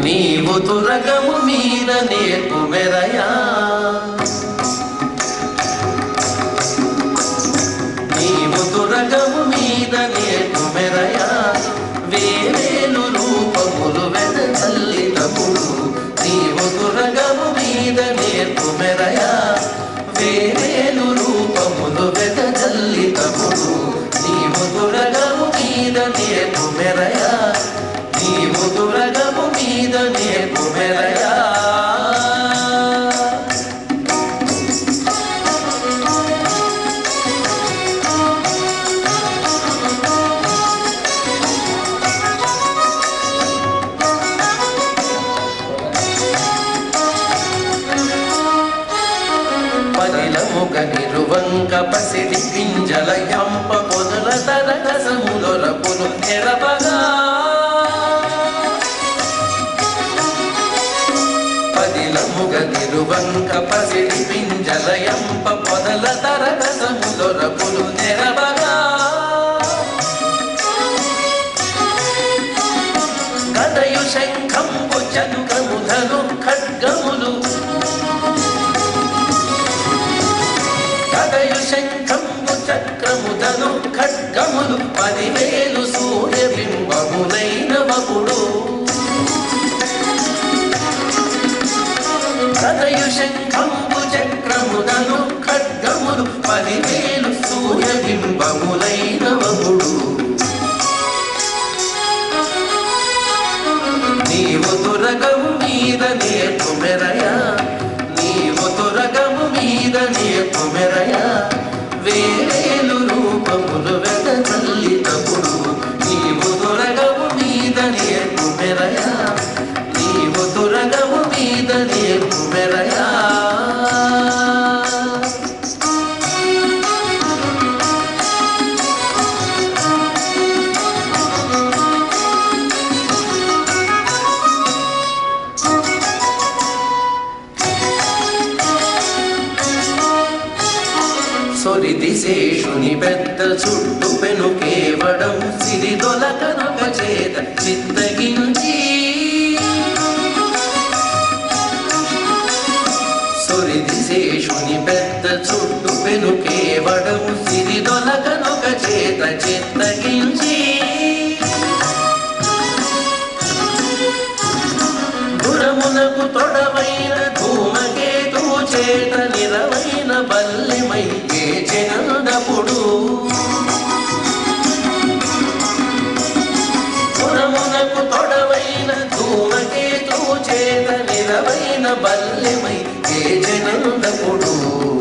నీవు తురగము మీద నేర్పు మెరయా నీవు తురగము మీద నేర్పు మెరయా వేవేలు రూపములు వెదచల్లినప్పుడు నీవు తురగము మీద నేర్పు మెరయా వేవేలు రూపములు వెదచల్లినప్పుడు నీవు తురగము మీద నేర్పు మెరయా నీవు తురగము మీద నేర్పు మెరయా పదిలముగ నిరువంక పసిడి పింజల యంప పొదుల తరగసములొరపులు నెరపగా పదిలముగ నిరువంక పసిడి పింజల యంప పొదల తరగసములొరపులు నెరపగా గదయు శంఖంబు చంకము ధను ఖడ్గములు కదయు శంఖంబు చక్రముదను ఖడ్గములు పదివేలు సూర్యబింబములైన వపుడు కదయు శంఖంబు చక్రముదను ఖడ్గములు పదివేలు సూర్యబింబములైన వపుడు నీవు తురగము మీద నేర్పు మెరయా నీవు తురగము మీద నేర్పు మెరయా వేరేలు రూపములు వెద చల్లినప్పుడు నీవు తురగము మీద నేర్పు మెరయా నీవు తురగము మీద నేర్పు మెరయా సొరిది శేషుని పెద్ద చుట్టు పెను కేవడం సిరిదొలకనొక చేత చిత్తగించి సొరిది శేషుని పెద్ద చుట్టు పెను కేవడం సిరిదొలకనొక చేత చిత్తగించి గురమునకు తొడవైన ధూమకేతు చేత నిరవైన బల్లిమై కేచెనందపుడు గురమునకు తొడవైన ధూమకేతు చేత నిరవైన బల్లిమై కేచెనందపుడు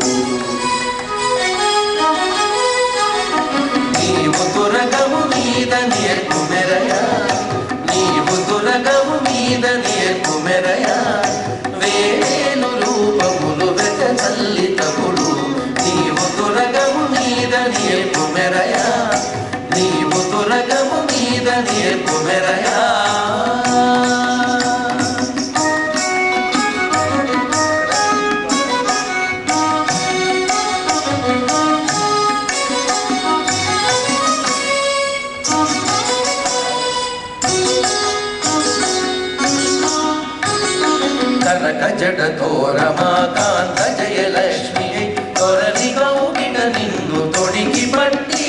నీవు తురగము మీద నేర్పు మెరయా నీవు తురగము మీద నేర్పు మెరయా వేలు రూపములు వెత చల్లితపుడు నీవు తురగము మీద నేర్పు మెరయా నీవు తురగము మీద నేర్పు మెరయా కనక జడ తోరమా కాంత జయలక్ష్మి తొరలి గౌగిట నిన్ను తొడిగి పట్టి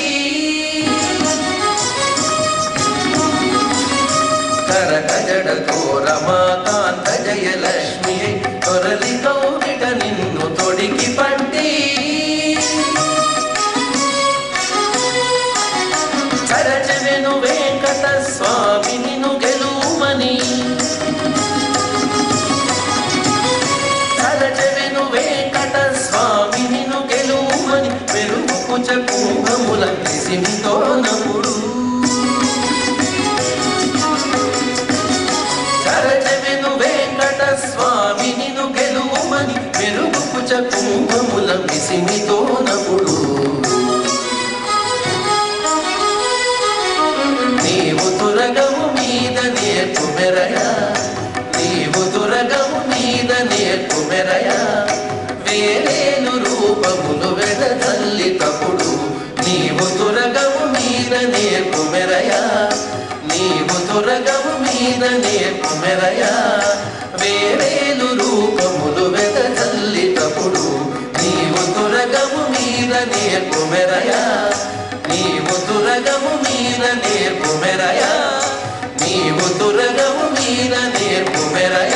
కరక జడ తోరమా కాంత జయలక్ష్మి తొరలి గౌగిట నిన్ను తొడిగి పట్టి సరజవెను వెంకట స్వామి నిన్ను గెలుమని సరజవెను వెంకట స్వామి నిన్ను గెలుమని పెరుగు కుచ కుంభముల నిసింతో నముడు సరజవెను వెంకట స్వామి నిన్ను గెలుమని పెరుగు కుచ కుంభముల విసిమితో నముడు నీవు తురగము మీద నేర్పు మెరయా నీవు తురగము మీద నేర్పు మెరయా వేరేలు రూపములు వెద తల్లి తప్పుడు నీవు తురగము మీద నేర్పు మెరయా నీవు తురగము మీద నేర్పుమెరయా వేరేలు రూపములు వెదజల్లిటప్పుడు నీవు తురగము మీద నేర్పుమెరయా నీవు తురగము మీద నేర్పుమెరయా నీవు తురగము మీద నేర్పుమెరయా